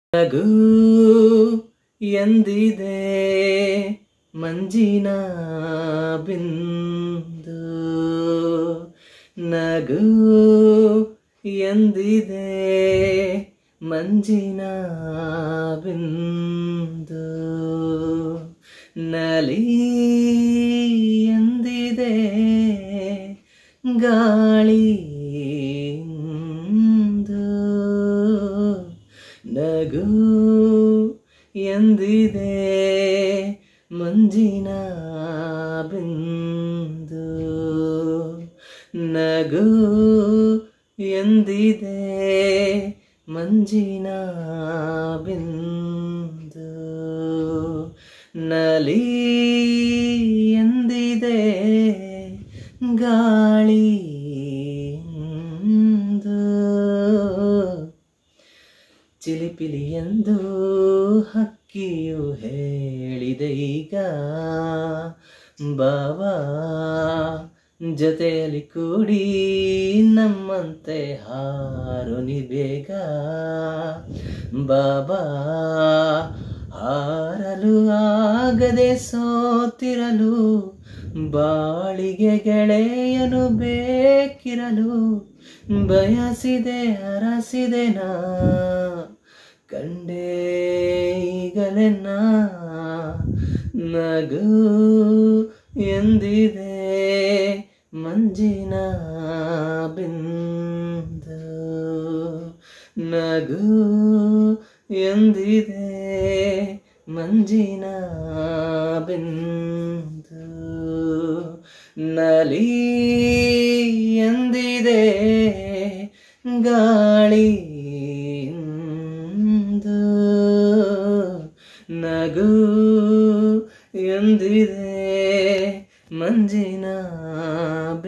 ನಗು ಎಂದಿದೆ ಮಂಜಿನ ಬಿಂದು ನಗು ಎಂದಿದೆ ಮಂಜಿನ ಬಿಂದು ನಲಿ ಎಂದಿದೆ ಗಾಳಿ ನಗು ಎಂದಿದೆ ಮಂಜಿನ ಬಿಂದು ನಗು ಎಂದಿದೆ ಮಂಜಿನ ಬಿಂದು ನಲಿ ಎಂದಿದೆ ಗಾಳಿ ಚಿಲಿಪಿಲಿ ಎಂದು ಹಕ್ಕಿಯು ಹೇಳಿದೆ ಈಗ ಬಾವಾ ಜೊತೆಯಲ್ಲಿ ಕೂಡಿ ನಮ್ಮಂತೆ ಹಾರುನಿ ಬೇಗ ಬಾಬಾ ಹಾರಲು ಆಗದೆ ಸೋತಿರಲು ಬಾಳಿಗೆ ಗೆಳೆಯನು ಬೇಕಿರಲು ಬಯಸಿದೆ ಅರಸಿದೆ ನಾ ಕಂಡೇ ಈಗಲೇ ನಾ ನಗು ಎಂದಿದೆ ಮಂಜಿನ ಬಿಂದು ನಗು ಎಂದಿದೆ ಮಂಜಿನ ಬಿಂದು ನಲಿ ಎಂದಿದೆ ಗಾಳಿ ನಗು ಎಂದಿದೆ ಮಂಜಿನ